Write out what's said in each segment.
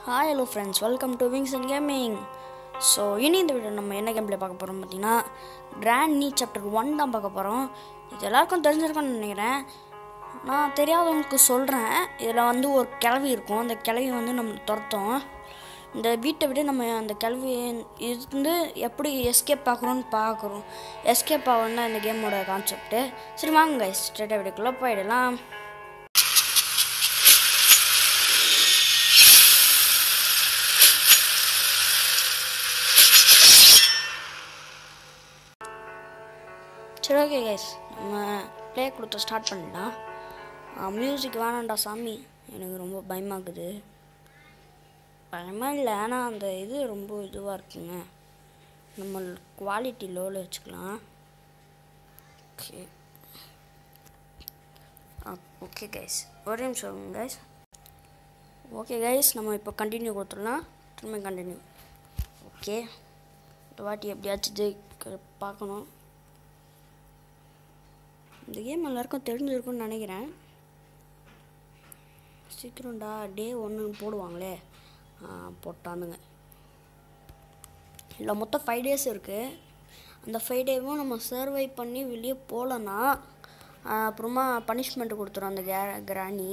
hi hello friends welcome to wings and gaming so இனி இந்த video நம்ம என்ன கேம் ப்ளே பார்க்க போகிறோம் பார்த்தீங்கன்னா கிராண்ட் நீ சாப்டர் ஒன் தான் பார்க்க போகிறோம் இது எல்லாருக்கும் தெரிஞ்சிருக்கும்னு நினைக்கிறேன் நான் தெரியாதவங்களுக்கு சொல்கிறேன் இதில் வந்து ஒரு கிளவி இருக்கும் அந்த கிளவி வந்து நம்ம துரத்தோம் இந்த வீட்டை விட நம்ம அந்த கிளவி இருந்து எப்படி எஸ்கேப் பார்க்குறோன்னு பார்க்குறோம் எஸ்கேப் ஆகணும் தான் இந்த கேமோட கான்செப்ட்டு சரி வாங்க ஸ்ட்ரெயிட்டாக வீட்டுக்குள்ளே போயிடலாம் சரி ஓகே கைஸ் நம்ம ப்ளே கொடுத்த ஸ்டார்ட் பண்ணிடலாம் மியூசிக் வேணாண்டா சாமி எனக்கு ரொம்ப பயமாக்குது பயமாக இல்லை ஆனால் அந்த இது ரொம்ப இதுவாக இருக்குங்க நம்ம குவாலிட்டி லோவில் வச்சுக்கலாம் ஓகே ஓகே கைஸ் ஒரே நிமிஷம் கைஸ் ஓகே கைஸ் நம்ம இப்போ கண்டினியூ கொடுத்துடலாம் திரும்ப கண்டினியூ ஓகே இந்த வாட்டி எப்படியாச்சும் ஜெயிக்க பார்க்கணும் இந்த கேம் எல்லாருக்கும் தெரிஞ்சிருக்கும்னு நினைக்கிறேன் சீக்கிரம்டா டே ஒன்று போடுவாங்களே ஆ, போட்டானுங்க இல்லை மொத்தம் ஃபைவ் டேஸ் இருக்குது அந்த ஃபைவ் டேவும் நம்ம சர்வை பண்ணி வெளியே போகலன்னா அப்புறமா பனிஷ்மெண்ட் கொடுத்துரும் அந்த கே கிராணி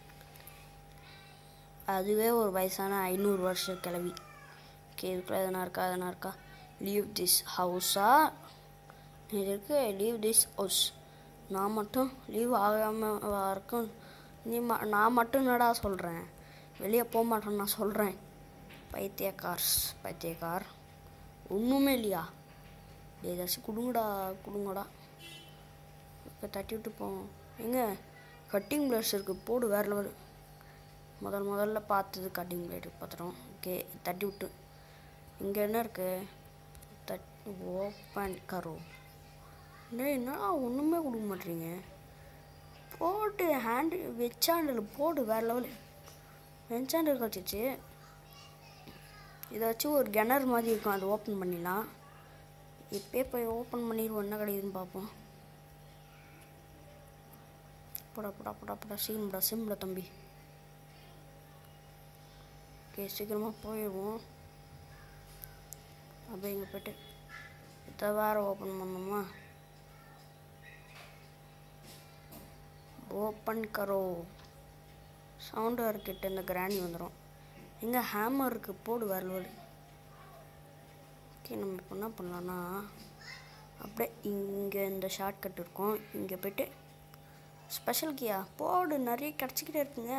அதுவே ஒரு வயசான ஐநூறு வருஷம் கிளவி ஓகே இதுக்குள்ள எதனா இருக்கா எதனா இருக்கா லீவ் திஸ் ஹவுஸா இது இருக்கு லீவ் திஸ் ஹவுஸ் நான் மட்டும் லீவ் ஆகாமல் இருக்கும் நீ ம நான் மட்டும் என்னடா சொல்கிறேன் வெளியே போக மாட்டேன்னு நான் சொல்கிறேன் பைத்தியக்கார்ஸ் பைத்தியக்கார் ஒன்றுமே இல்லையா டேய் ஏதாச்சும் கொடுங்கடா கொடுங்கடா இப்போ தட்டி விட்டு போவோம் எங்க கட்டிங் பிளேஸ் இருக்குது போடு வேறு லெவல் முதல் முதல்ல பார்த்தது கட்டிங் பிளேட் பார்த்துட்டோம் ஓகே தட்டி விட்டு இங்கே என்ன இருக்குது தட் ஓப்பன் கரோ டேய் என்ன ஒன்றுமே கொடுக்க மாட்டீங்க போட்டு ஹேண்டு வெச்சாண்டில் போடு வேறு லெவல் வெச்சாண்டில் வச்சிச்சு இதை வச்சு ஒரு கிணறு மாதிரி இருக்கும் அதை ஓப்பன் பண்ணிடலாம் இப்போயே போய் ஓப்பன் பண்ணிடுவோம் என்ன கிடைக்குதுன்னு பார்ப்போம் போடா போடா போடா போடா சீக்கிரம்டா சிம்டா தம்பி ஓகே சீக்கிரமாக போயிடுவோம் அப்படியே இங்கே போய்ட்டு இதை வேறு ஓப்பன் பண்ணணுமா ஓப்பன் கரோ சவுண்டு கிட்ட இந்த கிராணி வந்துடும் எங்கே ஹேமர் இருக்கு போடு வேறு வழி ஓகே நம்ம இப்போ என்ன பண்ணலான்னா அப்படியே இங்கே இந்த ஷார்ட் கட் இருக்கும் இங்கே போயிட்டு ஸ்பெஷல் கியா போடு நிறைய கிடச்சிக்கிட்டே இருக்குங்க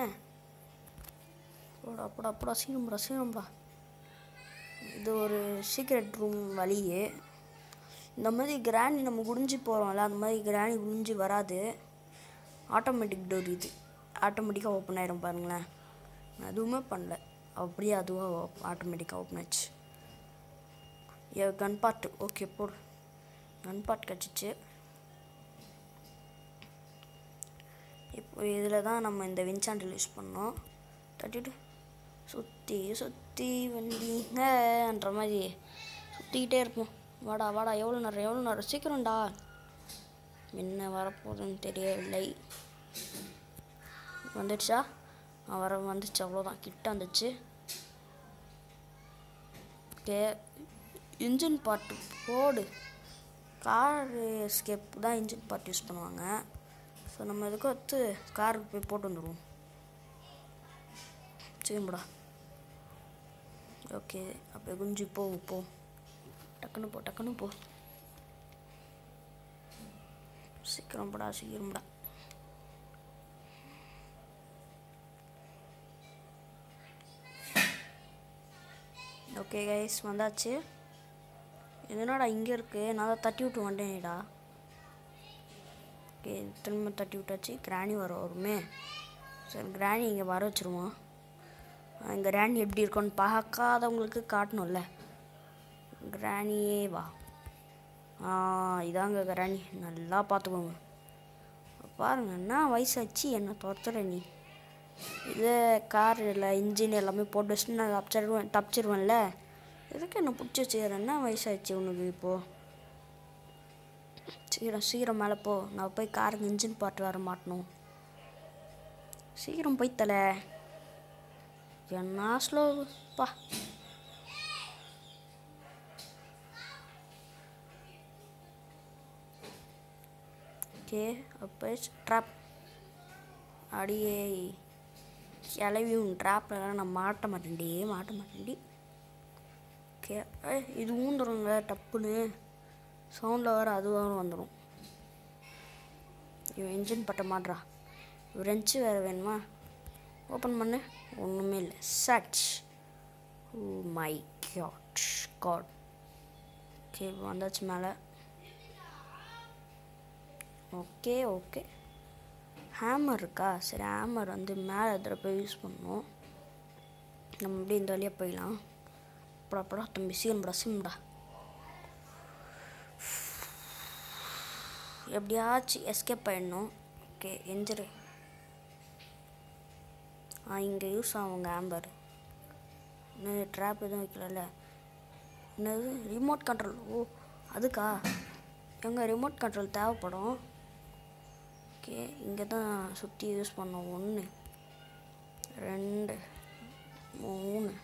போடா போடா போடா சீக்கிரம்டா சீக்கிரம்டா இது ஒரு சீக்ரெட் ரூம் வழியே இந்த மாதிரி கிராணி நம்ம குடிஞ்சு போகிறோம்ல அந்த மாதிரி கிராணி குடிஞ்சு வராது ஆட்டோமேட்டிக் டோர் இது ஆட்டோமேட்டிக்காக ஓப்பன் ஆயிடும் பாருங்களேன் நான் எதுவுமே பண்ணல அப்படியே அதுவாக ஆட்டோமேட்டிக்காக ஓப்பன் ஆச்சு ஏ கன் பார்ட் ஓகே போடு கன் பார்ட் கிடச்சிச்சு இப்போ இதில் தான் நம்ம இந்த வின்சாண்டில் யூஸ் பண்ணோம் தட்டிட்டு சுற்றி சுற்றி வந்தீங்கன்ற மாதிரி சுற்றிக்கிட்டே இருப்போம் வாடா வாடா எவ்வளோ நேரம் எவ்வளோ நேரம் சீக்கிரம்டா என்ன வரப்போகுதுன்னு தெரியவில்லை வந்துடுச்சா ஆ, வர வந்துச்சு அவ்வளோதான் கிட்ட வந்துச்சு ஓகே இன்ஜின் பார்ட்டு போடு கார் எஸ்கேப் தான் இன்ஜின் பார்ட் யூஸ் பண்ணுவாங்க ஸோ நம்ம இதுக்கு வச்சு காருக்கு போய் போட்டு வந்துடுவோம் சரிங்கடா ஓகே அப்போ குஞ்சு போ போ டக்குன்னு போ டக்குன்னு போ சீக்கிரம் போடா சீக்கிரம்டா ஓகே கைஸ் வந்தாச்சு இது என்னடா இங்கே இருக்கு நான் தான் தட்டி விட்டு வந்துட்டேன்டா ஓகே திரும்ப தட்டி விட்டாச்சு கிராணி வர வருமே சரி கிராணி இங்கே வர வச்சுருவோம் இங்கே கிராணி எப்படி இருக்கும்னு பார்க்காதவங்களுக்கு காட்டணும்ல கிராணியே வா ஆ இதாங்க கிராணி நல்லா பார்த்துக்கோங்க பாருங்க என்ன வயசாச்சு என்ன துரத்துற நீ இது கார் இல்லை இன்ஜின் எல்லாமே போட்டு வச்சுட்டு நான் தப்பிச்சிருவேன் தப்பிச்சிருவேன்ல எதுக்கு என்ன பிடிச்சி வச்சுக்கிறேன் என்ன வயசாச்சு உனக்கு இப்போது சீக்கிரம் சீக்கிரம் மேலே போ நான் போய் காருக்கு இன்ஜின் பார்ட் வர மாட்டணும் சீக்கிரம் போய் தலை என்ன ஸ்லோ பா ஓகே அப்போ ட்ராப் அடியே கிளவியும் ட்ராப்லாம் நான் மாட்ட மாட்டேன்டி மாட்ட மாட்டேன்டி ஓகே இது ஊந்துருங்க டப்புன்னு சவுண்டில் வேறு அதுவாக வந்துடும் இவன் இன்ஜின் பட்ட மாட்றா ரெஞ்சு வேறு வேணுமா ஓப்பன் பண்ணு ஒன்றுமே இல்லை சச் oh my god god okay வந்தாச்சு மேலே ஓகே ஓகே ஹேமர் இருக்கா சரி ஹேமர் வந்து மேலே இதில் போய் யூஸ் பண்ணணும் நம்ம அப்படியே இந்த வழியாக போயிடலாம் படா படா தம்பி சீக்கிரம்டா சிம்டா எப்படியாச்சும் எஸ்கேப் ஆயிடணும் ஓகே எஞ்சிரு ஆ இங்கே யூஸ் ஆகுங்க ஆம்பர் இன்னும் ட்ராப் எதுவும் வைக்கலல்ல என்னது ரிமோட் கண்ட்ரோல் ஓ அதுக்கா எங்கள் ரிமோட் கண்ட்ரோல் தேவைப்படும் ஓகே இங்கே தான் சுற்றி யூஸ் பண்ணோம் ஒன்று ரெண்டு மூணு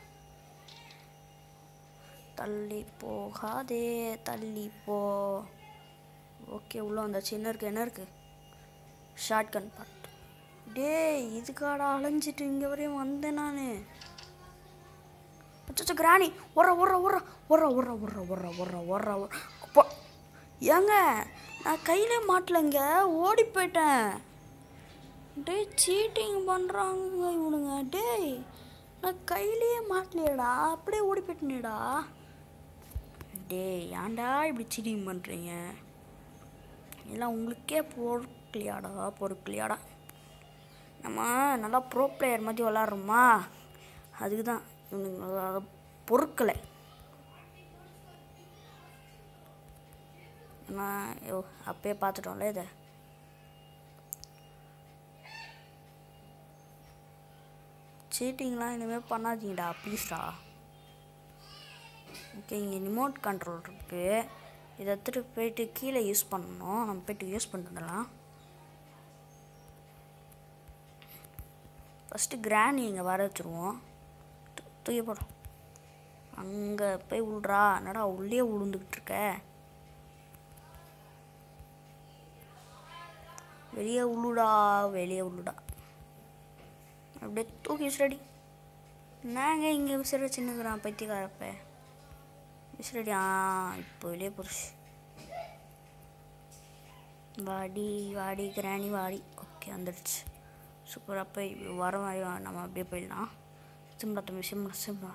தள்ளி போகாதே தள்ளி போ ஓகே உள்ளே வந்தாச்சு என்ன இருக்குது என்ன இருக்குது ஷார்ட் கன் பார்ட் டேய் இதுக்காடா அலைஞ்சிட்டு இங்கே வரையும் வந்தேன் நான் அச்சோ கிராணி ஒர்ற ஒர்ற ஒர்ற ஒர்ற ஒர்ற ஒர்ற ஒர்ற ஒர்ற ஒர்ற ஒர்ற அப்போ ஏங்க நான் கையிலே மாட்டலைங்க ஓடி போயிட்டேன் டேய் சீட்டிங் பண்ணுறாங்க இவனுங்க டேய் நான் கையிலேயே மாட்டலையேடா அப்படியே ஓடி போயிட்டேனேடா டேய் ஏன்டா இப்படி சீட்டிங் பண்ணுறீங்க எல்லாம் உங்களுக்கே பொறுக்கலையாடா பொறுக்கலையாடா நம்ம நல்லா ப்ரோ பிளேயர் மாதிரி விளாட்றோமா அதுக்கு தான் இவனுங்க பொறுக்கலை நான் ஐயோ அப்பயே பார்த்துட்டோம்ல இதை சீட்டிங்லாம் இனிமேல் பண்ணாதீங்கடா ப்ளீஸ்டா ஓகே இங்கே ரிமோட் கண்ட்ரோல் இருக்குது இதை எடுத்துகிட்டு போயிட்டு கீழே யூஸ் பண்ணணும் நம்ம போயிட்டு யூஸ் பண்ணிட்டுலாம் ஃபஸ்ட்டு கிராணி இங்கே வர வச்சுருவோம் தூ- தூக்கி போடும் அங்கே போய் விட்றா என்னடா உள்ளே விழுந்துக்கிட்டு இருக்க வெளியே உள்ளுடா வெளியே உள்ளுடா அப்படியே தூக்கி விசிறடி நாங்கள் இங்கே விசிற சின்னக்குறான் பைத்தியக்காரப்ப விசிறடி ஆ இப்போ வெளியே புருஷ் வாடி வாடி கிராணி வாடி ஓகே வந்துடுச்சு சூப்பர் அப்போ வர மாதிரி நம்ம அப்படியே போயிடலாம் சிம்ரா தம்பி சிம்ரா சிம்ரா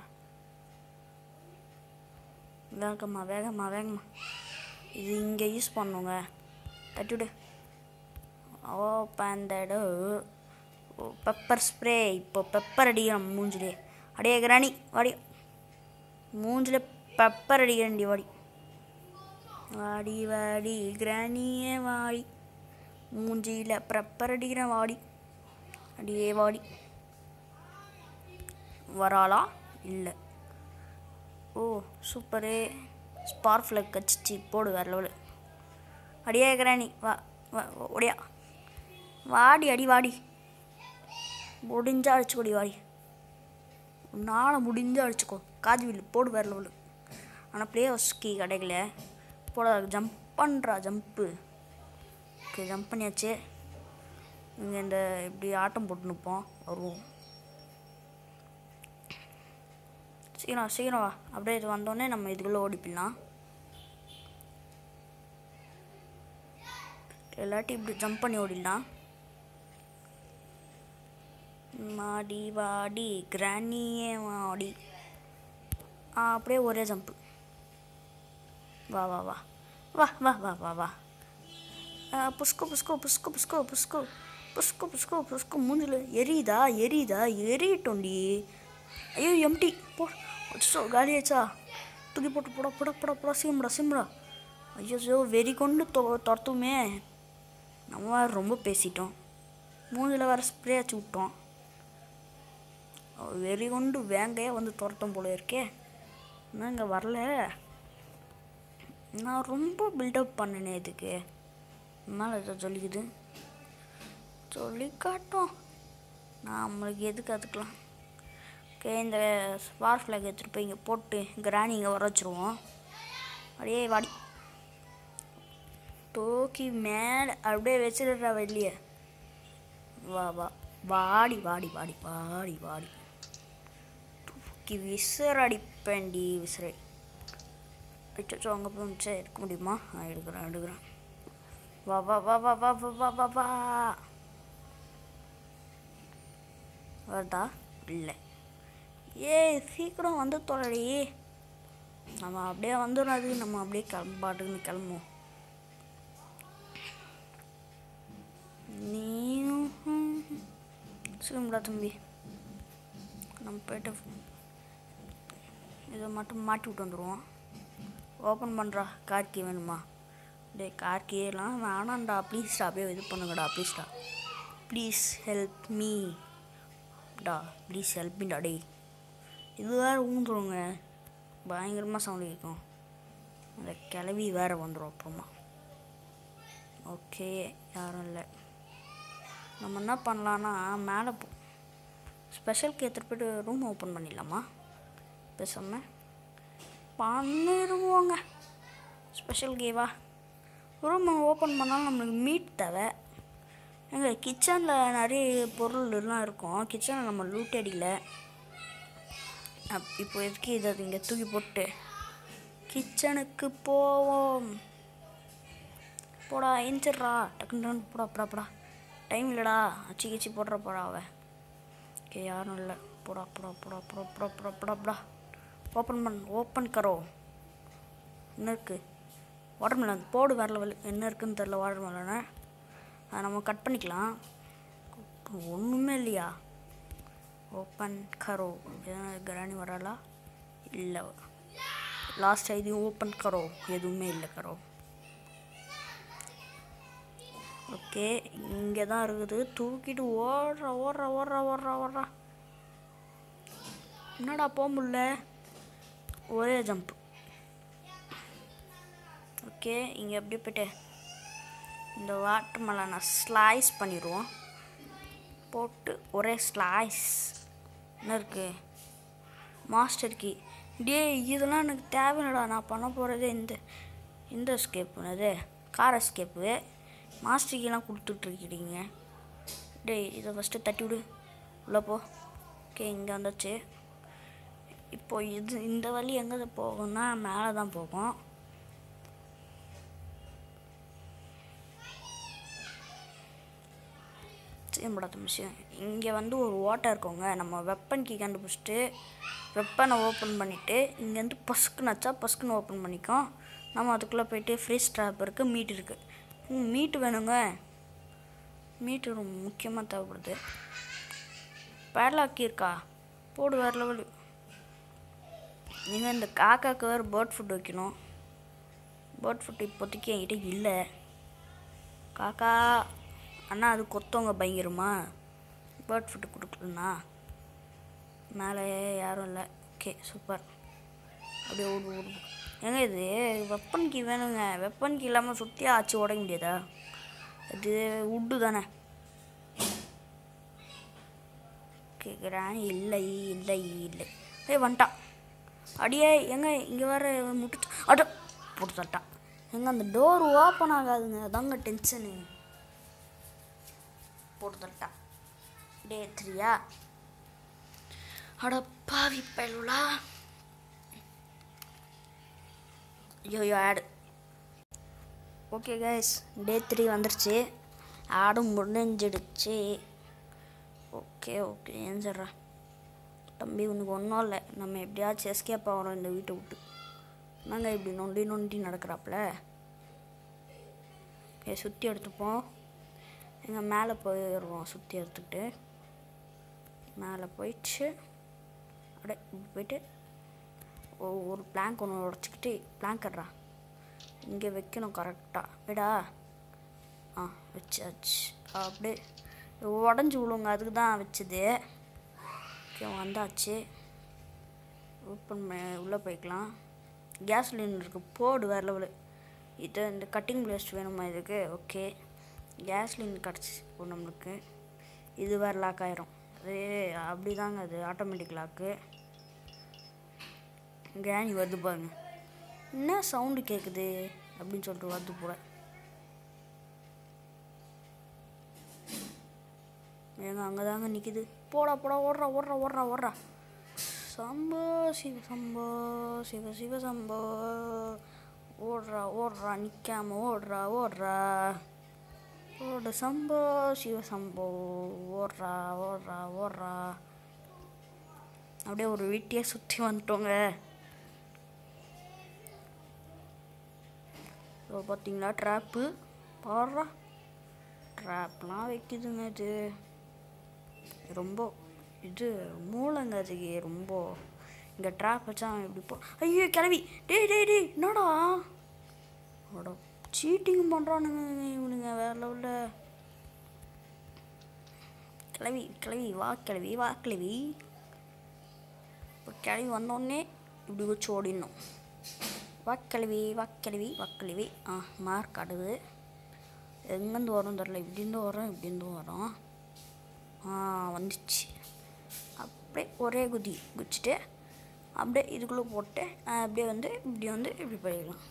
வேகமா வேகமா வேகமா இது இங்கே யூஸ் பண்ணுங்க தட்டிவிடு ஓப்பன் தடு பெப்பர் ஸ்ப்ரே இப்போ பெப்பர் அடிக்கிறோம் மூஞ்சிலே அடியே கிராணி வாடி மூஞ்சில பெப்பர் அடிக்கிறேன்டி வாடி வாடி வாடி கிராணியே வாடி மூஞ்சியில் பெப்பர் அடிக்கிறேன் வாடி அடியே வாடி வராளா இல்லை ஓ சூப்பரு ஸ்பார்க் ஃப்ளக் கச்சிச்சு போடு வேற லெவலு அடியே கிராணி வா வா ஒடியா வாடி அடி வாடி முடிஞ்சா அடிச்சுக்கோடி வாடி உன்னால முடிஞ்சா அடிச்சுக்கோ காது வில்லு போடு வேற லெவலு ஆனால் ப்ளே ஹவுஸ்க்கு கிடைக்கல போட ஜம்ப் பண்ணுறா ஜம்ப்பு ஓகே ஜம்ப் பண்ணியாச்சு இங்கே இந்த இப்படி ஆட்டம் போட்டு நிற்போம் வருவோம் சீக்கிரம் சீக்கிரம் வா அப்படியே இது வந்தோடனே நம்ம இதுக்குள்ளே ஓடிப்பிடலாம் இல்லாட்டி இப்படி ஜம்ப் பண்ணி ஓடிடலாம் மாடி வாடி கிராணியே வாடி ஆ அப்படியே ஒரே ஜம்ப்பு வா வா வா வா வா வா வா வா ஆ, புஷ்கு புஷ்கு புஷ்கு புஷ்கு புஷ்கு புஷ்கு புஷ்கு புஷ்கு மூஞ்சில் எரியுதா எரியுதா எரியட்டோண்டி ஐயோ எம்டி போ அச்சோ காலியாச்சா தூக்கி போட்டு போட போட போட போட சிம்டா சிம்டா ஐயோ வெறி கொண்டு தொ துரத்துமே நம்ம வேற ரொம்ப பேசிட்டோம் மூஞ்சில் வேறு ஸ்ப்ரே அடிச்சு விட்டோம் வெறி கொண்டு வேங்கையே வந்து துரத்தும் போல இருக்கே இன்னும் இங்கே வரல நான் ரொம்ப பில்டப் பண்ணினே இதுக்கு மேலே ஏதோ சொல்லிக்குது சொல்லி காட்டும் நம்மளுக்கு எதுக்கு அதுக்கலாம் ஓகே இந்த ஸ்பார் ஃப்ளாக் எடுத்துகிட்டு போய் இங்கே போட்டு கிராணி இங்கே வர வச்சுருவோம் அப்படியே வாடி தூக்கி மேலே அப்படியே வச்சிடுறா வெளியே வா வா வாடி வாடி வாடி வாடி வாடி தூக்கி விசிற அடிப்பேன்டி விசிறை அச்சோ அங்கே போய் மிச்சம் எடுக்க முடியுமா நான் எடுக்கிறேன் எடுக்கிறேன் வா வா வா வா வா வா வா வா வா வருதா இல்லை ஏய் சீக்கிரம் வந்து தொலைடி நம்ம அப்படியே வந்துடும் அது நம்ம அப்படியே கிளம்பாட்டுன்னு கிளம்புவோம் நீயும் சீக்கிரம்டா தம்பி நம்ம போயிட்டு இதை மட்டும் மாட்டி விட்டு வந்துடுவோம் ஓப்பன் பண்ணுறா கார்கி வேணுமா டே கார்கியெல்லாம் வேணாம்டா ப்ளீஸ்டா அப்படியே இது பண்ணுங்கடா ப்ளீஸ்டா ப்ளீஸ் ஹெல்ப் மீ டா ப்ளீஸ் ஹெல்ப் மீடா டே இது வேறு ஊந்துருங்க பயங்கரமாக சவுண்ட் கேட்கும் அந்த கிளவி வேறு வந்துடும் அப்புறமா ஓகே யாரும் இல்லை நம்ம என்ன பண்ணலான்னா மேலே போ ஸ்பெஷலுக்கு எடுத்துகிட்டு போய்ட்டு ரூம் ஓப்பன் பண்ணிடலாமா பேசாமல் பண்ணிடுவோங்க ஸ்பெஷல் கேவா ரூம் ஓப்பன் பண்ணாலும் நம்மளுக்கு மீட் தேவை எங்கள் கிச்சனில் நிறைய பொருள் எல்லாம் இருக்கும் கிச்சனில் நம்ம லூட் அடிக்கல அப் இப்போ எதுக்கு இதை இங்கே தூக்கி போட்டு கிச்சனுக்கு போவோம் போடா எஞ்சிட்றா டக்குன்னு டக்குன்னு போடா போடா போடா டைம் இல்லைடா அச்சு கிச்சி போடுற போடா அவ ஓகே யாரும் இல்லை போடா போடா போடா போடா போடா போடா போடா போடா ஓப்பன் பண்ண ஓப்பன் கரோ என்ன இருக்குது வாட்டர்மெலன் போடு வேற லெவல் என்ன இருக்குன்னு தெரில வாட்டர்மெலனை அதை நம்ம கட் பண்ணிக்கலாம் ஒன்றுமே இல்லையா ஓப்பன் கரோ எதனா கிராணி வராளா இல்லை லாஸ்ட் இதையும் ஓப்பன் கரோ எதுவுமே இல்லை கரோ ஓகே இங்கே தான் இருக்குது தூக்கிட்டு ஓடுற ஓடுற ஓடுற ஓடுற ஓடுறா என்னடா போக முடியல ஒரே ஜம்ப் ஓகே இங்கே எப்படி போயிட்டு இந்த வாட்டர் மெலனை ஸ்லைஸ் பண்ணிடுவோம் போட்டு ஒரே ஸ்லைஸ் என்ன இருக்கு மாஸ்டர் கீ டே இதெல்லாம் எனக்கு தேவையில்லடா நான் பண்ண போகிறதே இந்த இந்த ஸ்கேப்பு அது கார் ஸ்கேப்பு மாஸ்டர் கீலாம் கொடுத்துட்ருக்கீங்க டேய் இதை ஃபஸ்ட்டு தட்டி விடு உள்ளே போ ஓகே இங்கே வந்தாச்சு இப்போ இது இந்த வழி எங்கே போகும்னா மேலே தான் போகும் செய்யப்படாத விஷயம் இங்கே வந்து ஒரு ஓட்டை இருக்கோங்க நம்ம வெப்பன் கீ கண்டுபிடிச்சிட்டு வெப்பனை ஓப்பன் பண்ணிவிட்டு இங்கேருந்து பஸ்க்கு நச்சா பஸ்க்குன்னு ஓப்பன் பண்ணிக்கோம் நம்ம அதுக்குள்ளே போயிட்டு ஃப்ரீஸ் ட்ராப் இருக்குது மீட் இருக்குது ம் மீட்டு வேணுங்க மீட்டு ரொம்ப முக்கியமாக தேவைப்படுது பேட்லாக் இருக்கா போடு வேறு லெவல் நீங்கள் இந்த காக்காக்கு வேறு பேர்ட் ஃபுட் வைக்கணும் பேர்ட் ஃபுட் இப்போதைக்கு என்கிட்ட இல்லை காக்கா அண்ணா அது கொத்தவங்க பயங்கரமா பேர்ட் ஃபுட்டு கொடுக்கலண்ணா மேலே யாரும் இல்லை ஓகே சூப்பர் அப்படியே ஓடு ஓடு ஏங்க இது வெப்பன் கீ வேணுங்க வெப்பன் கீ இல்லாமல் சுற்றி ஆச்சு உடைக்க முடியாதா அது உட்டு தானே கேட்குறான் இல்லை இல்லை இல்லை ஏய் வந்துட்டான் அடியே எங்க இங்கே வர முட்டு அட போட்டு தட்டான் எங்க அந்த டோர் ஓப்பன் ஆகாதுங்க அதாங்க டென்ஷனு போட்டு தட்டான் டே த்ரீயா அட பாவி பயலுலா ஐயோ ஆடு ஓகே கைஸ் டே த்ரீ வந்துருச்சு ஆடும் முடிஞ்சிடுச்சு ஓகே ஓகே ஏன் சொல்கிறேன் தம்பி உனக்கு ஒன்றும் இல்லை நம்ம எப்படியாச்சும் எஸ்கேப் ஆகிறோம் இந்த வீட்டை விட்டு நாங்கள் இப்படி நொண்டி நொண்டி நடக்கிறாப்புல ஓகே சுற்றி எடுத்துப்போம் எங்கள் மேலே போயிடுவோம் சுற்றி எடுத்துக்கிட்டு மேலே போயிடுச்சு அப்படியே இப்படி போயிட்டு ஒ- ஒரு பிளாங்க் ஒன்று உடச்சிக்கிட்டு பிளாங்க் இங்கே வைக்கணும் கரெக்டாக விடா ஆ வச்சாச்சு அப்படியே உடஞ்சி விழுங்க அதுக்கு தான் வச்சது ஓகே வந்தாச்சு ஓப்பன் உள்ளே போய்க்கலாம் கேஸ் சிலிண்டர் இருக்குது போடு வேறு லெவலு இது இந்த கட்டிங் பிளேஸ் வேணுமா இதுக்கு ஓகே கேஸ் சிலிண்டர் கிடச்சி இப்போ நம்மளுக்கு இது வேறு லாக் ஆயிரும் அது அப்படிதாங்க அது ஆட்டோமேட்டிக் லாக்கு கிராணி வருது பாருங்க என்ன சவுண்டு கேட்குது அப்படின்னு சொல்லிட்டு வருது போல ஏங்க அங்கே தாங்க நிற்கிது போடா போடா ஓடுறா ஓடுறா ஓடுறா ஓடுறா சம்போ சிவ சம்போ சிவ சிவ சம்போ ஓடுறா ஓடுறா நிற்காம ஓடுறா ஓடுறா ஓடு சம்போ சிவ சம்போ ஓடுறா ஓடுறா ஓடுறா அப்படியே ஒரு வீட்டையே சுற்றி வந்துட்டோங்க இப்போ பார்த்தீங்களா ட்ராப்பு பாடுறா ட்ராப்லாம் வைக்குதுங்க இது ரொம்ப இது மூளைங்க அதுக்கு ரொம்ப இங்கே ட்ராப் வச்சா அவன் எப்படி போ ஐயோ கிளவி டேய் டேய் டேய் என்னடா அட சீட்டிங் பண்ணுறானுங்க இவனுங்க வேற லெவலில் கிளவி கிளவி வா கிளவி வா கிளவி இப்போ கிளவி வந்தோடனே இப்படி வச்சு ஓடிடணும் வாக்கிழவி வாக்கிழவி வாக்கிழவி ஆ மார்க் அடுது எங்கேருந்து வரும் தெரில இப்படிருந்து வரும் இப்படிருந்து வரும் ஆ வந்துச்சு அப்படியே ஒரே குதி குதிச்சுட்டு அப்படியே இதுக்குள்ளே போட்டு ஆ, அப்படியே வந்து இப்படி வந்து இப்படி போயிடலாம்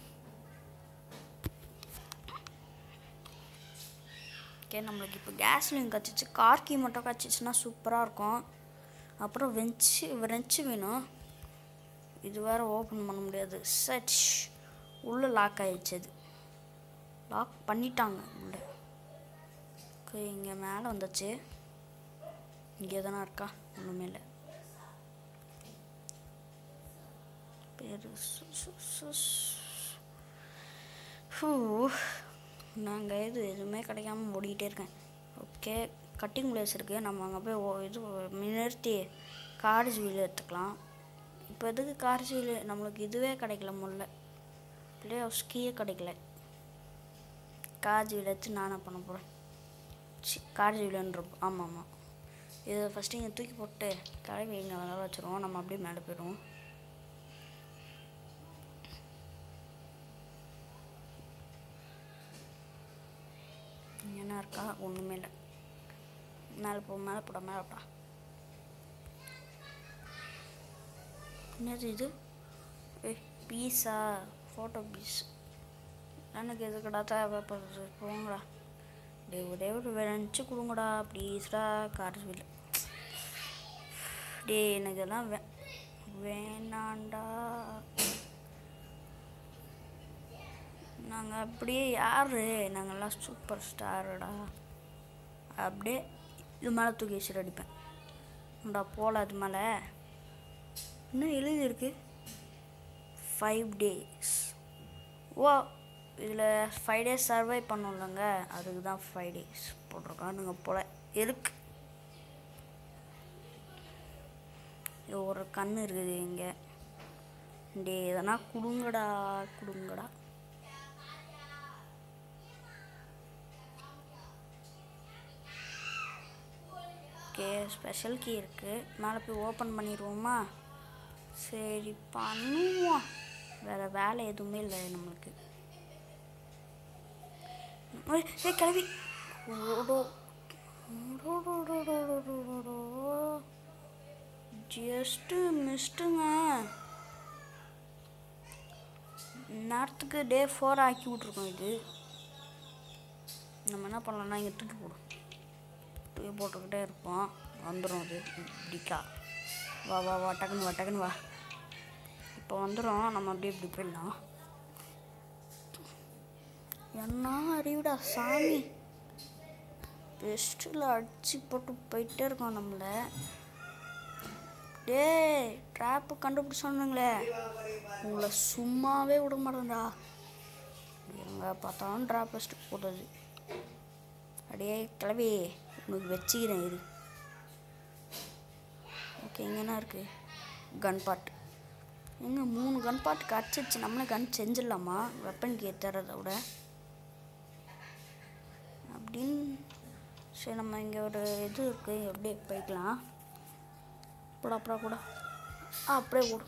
ஓகே நம்மளுக்கு இப்போ கேஸ்லையும் கச்சிச்சு கார் கீ மட்டும் கச்சிச்சுன்னா சூப்பராக இருக்கும் அப்புறம் வெஞ்சு ரெஞ்சு வேணும் இது வேற ஓப்பன் பண்ண முடியாது சச் உள்ளே லாக் ஆயிடுச்சு அது லாக் பண்ணிட்டாங்க உள்ள ஓகே இங்கே மேலே வந்துச்சு இங்கே எதனா இருக்கா ஒன்றுமே இல்லை பேர் நாங்கள் இது எதுவுமே கிடைக்காம ஓடிக்கிட்டே இருக்கேன் ஓகே கட்டிங் பிளேஸ் இருக்குது நம்ம அங்கே போய் ஓ- இது நிறுத்தி கார்ஜ் வீல் எடுத்துக்கலாம் இப்போ எதுக்கு கார்ஜ் வீல் நம்மளுக்கு இதுவே கிடைக்கல முல்ல பிளே ஹவுஸ் கீயே கிடைக்கல கார்ஜ் வீல் எடுத்து நானே பண்ண போகிறேன் சி கார்ஜ் வீலுன்ற ஆமாம் ஆமாம் இதை ஃபஸ்ட்டு இங்கே தூக்கி போட்டு கிளம்பி இங்கே அதனால் வச்சுருவோம் நம்ம அப்படியே மேலே போயிடுவோம் இங்க என்ன இருக்கா ஒன்றுமே இல்லை மேலே போ மேலே போடா மேலே போடா என்னது இது ஏய் பீஸா ஃபோட்டோ பீஸ் எனக்கு எதுக்குடா தேவைப்படுறது போங்கடா டே ஒரே ஒரு வெஞ்சு கொடுங்கடா ப்ளீஸ்டா கார்ஸ்வில் டே எனக்கு எல்லாம் வே வேணாண்டா நாங்கள் அப்படியே யாரு நாங்கள்லாம் சூப்பர் ஸ்டாருடா அப்படியே இது மேலே தூக்கி வச்சுட்டு அடிப்பேன் டா போல அது மேலே இன்னும் எழுதியிருக்கு ஃபைவ் டேஸ் ஓ இதில் ஃபைவ் டேஸ் சர்வை பண்ணோம்லங்க அதுக்கு தான் ஃபைவ் டேஸ் போட்டிருக்கானுங்க போல் இருக்கு இது ஒரு கண் இருக்குது இங்கே டே எதனா கொடுங்கடா கொடுங்கடா ஓகே ஸ்பெஷல் கீ இருக்குது மேலே போய் ஓப்பன் பண்ணிடுவோமா சரி பண்ணுவோம் வேறு வேலை எதுவுமே இல்லை நம்மளுக்கு ஏய், ஏய் கிளவி ஓடோ ஜஸ்ட்டு மிஸ்ட்டுங்க நேரத்துக்கு டே ஃபோர் ஆக்கி விட்ருக்கோம் இது நம்ம என்ன பண்ணலாம்னா இங்கே தூக்கி போடும் தூக்கி போட்டுக்கிட்டே இருப்போம் வந்துடும் அது இப்படிக்கா வா வா வா டக்குன்னு வா டக்குன்னு வா இப்போ வந்துடும் நம்ம அப்படியே இப்படி போயிடலாம் என்ன அறிவுடா சாமி பெஸ்ட்டில் அடிச்சு போட்டு போயிட்டே இருக்கோம் நம்மளை டேய் ட்ராப்பு கண்டுபிடிச்சோன்னுங்களே உங்களை சும்மாவே விட மாட்டேன்டா எங்கே பார்த்தாலும் ட்ராப் வச்சுட்டு போடுறது அடே கிளவி உனக்கு வச்சுக்கிறேன் இது ஓகே இங்கே என்ன இருக்குது கன் பாட் எங்க மூணு கன் பாட் கிடச்சிச்சு நம்மளே கன் செஞ்சிடலாமா வெப்பன் கே தரதை விட அப்படின்னு சரி நம்ம இங்கே ஒரு இது இருக்குது அப்படியே போய்க்கலாம் கூட அப்புறம் கூட ஆ அப்படியே கூட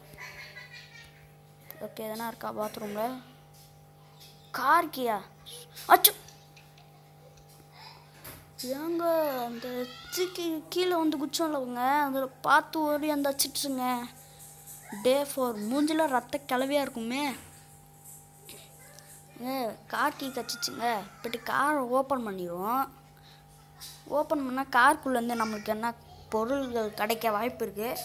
ஓகே எதனா இருக்கா பாத்ரூமில் கார் கியா அச்சு ஏங்க அந்த தூக்கி கீழே வந்து குச்சோம்லவங்க அதில் பார்த்து ஓடி அந்த வச்சிட்ருங்க டே ஃபோர் மூஞ்சில ரத்த கிளவியாக இருக்குமே ஏ கார் கீ கச்சிச்சுங்க போய்ட்டு காரை ஓப்பன் பண்ணிடுவோம் ஓப்பன் பண்ணால் காருக்குள்ளேருந்து நம்மளுக்கு என்ன பொருள்கள் கிடைக்க வாய்ப்பு இருக்குது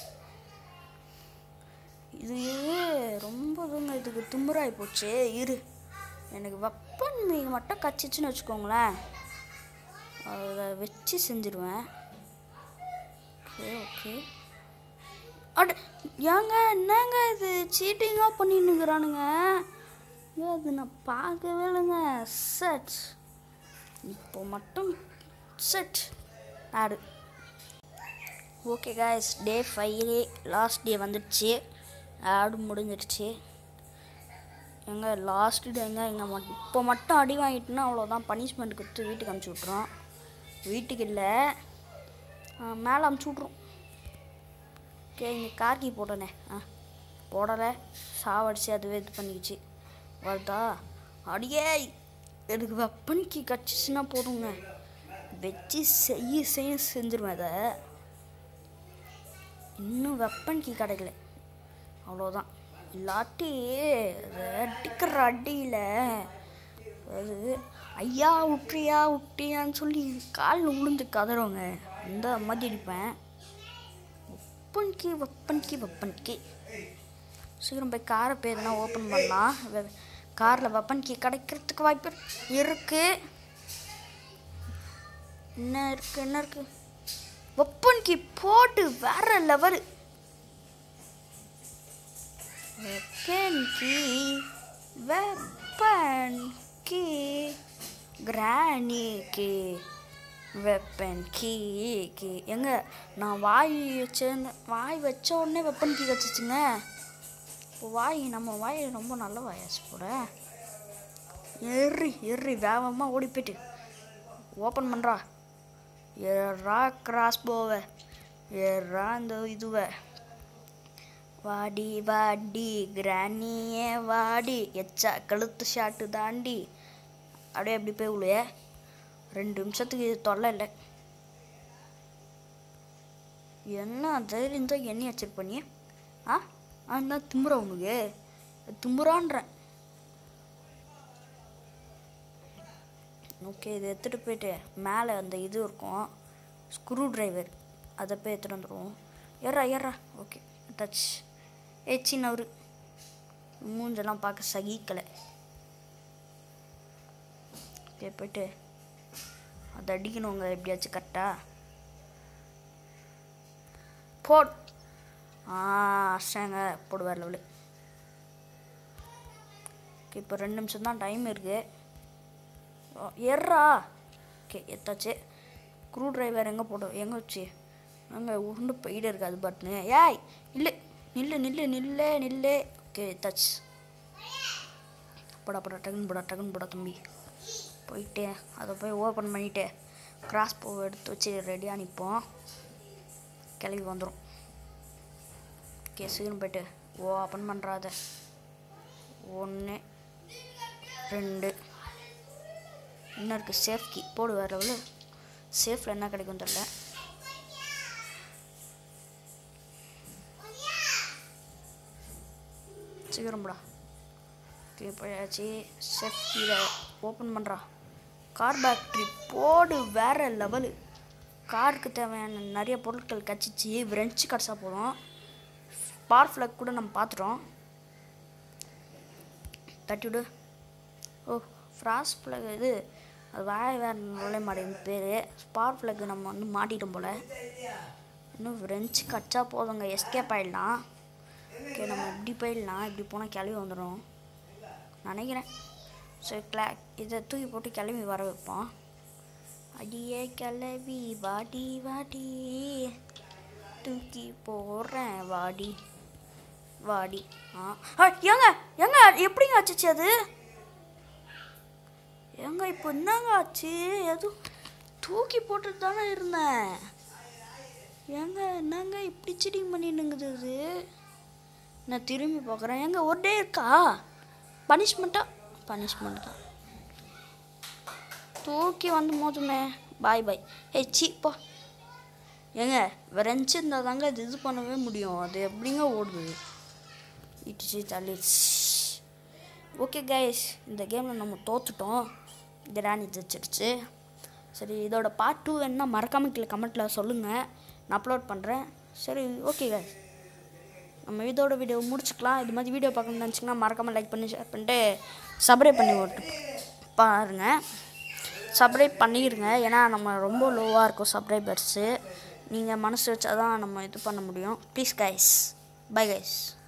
இது ரொம்ப இதுங்க இதுக்கு திமுறாகி போச்சு இரு எனக்கு வெப்பன் மீ மட்டும் கச்சிச்சுன்னு வச்சுக்கோங்களேன் அதை வச்சு செஞ்சிருவேன் ஓகே ஓகே அட ஏங்க என்னங்க இது சீட்டிங்காக பண்ணின்னுக்குறானுங்க ஏன் அது நான் பார்க்கவே இல்லைங்க செட் இப்போ மட்டும் செட் ஆடு ஓகே காய்ஸ் டே ஃபைவ் லாஸ்ட் டே வந்துடுச்சு ஆடு முடிஞ்சிடுச்சு எங்க லாஸ்ட் டேங்க எங்க மட் இப்போ மட்டும் அடி வாங்கிட்டுனா அவ்வளோதான் பனிஷ்மெண்ட் கொடுத்து வீட்டுக்கு அனுப்பிச்சி விட்றோம் வீட்டுக்கு இல்லை மேலே அனுப்பிச்சி விட்ருவோம் ஓகே இங்கே கார்கி போட்டனே ஆ போடலை சாவடிச்சு அதுவே இது பண்ணிக்கிச்சு வருதா அடியே எனக்கு வெப்பனுக்கு கச்சிச்சுன்னா போதுங்க வச்சு செய்ய செய்ய செஞ்சிருவேன் அதை இன்னும் வெப்பன் கீ கிடைக்கல அவ்வளோதான் இல்லாட்டி அது அடிக்கிற அடியில் அது ஐயா விட்றியா விட்டியான்னு சொல்லி காலில் விழுந்து கதறவங்க அந்த மாதிரி அடிப்பேன் weapon key weapon key weapon key சீக்கிரம் போய் காரை பேர்னா ஓப்பன் பண்ணலாம் காரில் வெப்பன் கீ கிடைக்கிறதுக்கு வாய்ப்பு இருக்கு என்ன இருக்கு என்ன இருக்கு வெப்பன் கீ போட்டு வேற level weapon key weapon key Granny key weapon key key எங்க நான் வாய் வச்சேன் வாய் வச்ச உடனே வெப்பன் கீ வச்சுச்சுங்க இப்போ வாய் நம்ம வாய் ரொம்ப நல்ல வாயாச்சு போட எறி எறி வேகமாக ஓடி போயிட்டு ஓப்பன் பண்ணுறா ஏறா கிராஸ் போவ ஏறா இந்த இதுவை வாடி வாடி கிராணியே வாடி எச்சா கழுத்து ஷாட்டு தாண்டி அப்படியே அப்படி போய் விழுவே ரெண்டு நிமிஷத்துக்கு இது தொல்லை இல்லை என்ன தைரியம் தான் எண்ணெய் வச்சிருப்ப ஆ அந்த திமுறா உனக்கு திமுறான்றேன் ஓகே இதை எடுத்துகிட்டு போயிட்டு மேலே அந்த இது இருக்கும் ஸ்க்ரூ டிரைவர் அதை போய் எடுத்துகிட்டு வந்துடுவோம் ஏறா ஏறா ஓகே டச் ஏ சின்னவர் மூஞ்செல்லாம் பார்க்க சகிக்கலை ஓகே போயிட்டு அதை அடிக்கணுங்க எப்படியாச்சும் கரெக்டாக போட் ஆ அஷ்டாங்க போடுவார் லெவலு ஓகே இப்போ ரெண்டு நிமிஷம் தான் டைம் இருக்குது ஏறா ஓகே எத்தாச்சு ஸ்க்ரூ டிரைவர் எங்கே போடும் எங்கே வச்சு அங்கே உருண்டு போயிட்டு இருக்கு அது பட்னு ஏய் இல்லை நில்லு நில்லு நில்லு நில்லு ஓகே எத்தாச்சு போடா போடா டக்குன்னு போடா டக்குன்னு போடா தம்பி போயிட்டு அதை போய் ஓப்பன் பண்ணிவிட்டு கிராஸ் போ எடுத்து வச்சு ரெடியாக நிற்போம் கிளம்பி வந்துடும் ஓகே சீக்கிரம் போயிட்டு ஓப்பன் பண்ணுறாத ஒன்று ரெண்டு இன்னும் இருக்குது சேஃப் கீ போடு வேறு எவ்வளோ சேஃபில் என்ன கிடைக்கும் தெரில சீக்கிரம் போடா ஓகே போயாச்சு சேஃப் கீழே ஓப்பன் பண்ணுறா கார் பேட்டரி போடு வேற லெவலு காருக்கு தேவையான நிறைய பொருட்கள் கச்சிச்சு விரெஞ்சு கிடச்சா போதும் ஸ்பார் ஃப்ளக் கூட நம்ம பார்த்துட்டோம் தட்டி விடு ஓ ஃப்ராஸ் ஃப்ளக் இது அது வாய் வேறு நுழைய மாட்டேங்குது பேர் ஸ்பார் ஃப்ளக் நம்ம வந்து மாட்டிட்டோம் போல் இன்னும் விரெஞ்சு கச்சா போதுங்க எஸ்கேப் ஆகிடலாம் ஓகே நம்ம இப்படி போயிடலாம் இப்படி போனால் கிளம்பி வந்துடும் நினைக்கிறேன் சரி கிளா இதை தூக்கி போட்டு கிளம்பி வர வைப்போம் அடியே கிளவி வாடி வாடி தூக்கி போடுறேன் வாடி வாடி ஆ ஆ, ஏங்க ஏங்க எப்படிங்க ஆச்சுச்சு அது ஏங்க இப்போ என்னங்க ஆச்சு எதுவும் தூக்கி போட்டுட்டு தானே இருந்தேன் ஏங்க என்னங்க இப்படி சீட்டிங் பண்ணிடுங்குது அது நான் திரும்பி பார்க்குறேன் ஏங்க ஒரு டே இருக்கா பனிஷ்மெண்ட்டா பனிஷ்மெண்ட் தான் தூக்கி வந்து மோதுமே பாய் பாய் ஏ சீப்பா ஏங்க விரைஞ்சி இருந்தால் தாங்க அது இது பண்ணவே முடியும் அது எப்படிங்க ஓடுது இடிச்சு தள்ளி ஓகே கைஸ் இந்த கேமில் நம்ம தோத்துட்டோம் இந்த ராணி ஜெயிச்சிடுச்சு சரி இதோட பார்ட் டூ என்ன மறக்காம கீழே கமெண்ட்டில் சொல்லுங்கள் நான் அப்லோட் பண்ணுறேன் சரி ஓகே கைஸ் நம்ம இதோட வீடியோ முடிச்சுக்கலாம் இது மாதிரி வீடியோ பார்க்கணும்னு நினச்சிங்கன்னா மறக்காமல் லைக் பண்ணி ஷேர் பண்ணிட்டு சப்ஸ்கிரைப் பண்ணி விட்டு பாருங்கள் சப்ஸ்கிரைப் பண்ணிடுங்க ஏன்னா நம்ம ரொம்ப லோவாக இருக்கும் சப்ஸ்கிரைபர்ஸு நீங்கள் மனசு வச்சா தான் நம்ம இது பண்ண முடியும் ப்ளீஸ் கைஸ் பை கைஸ்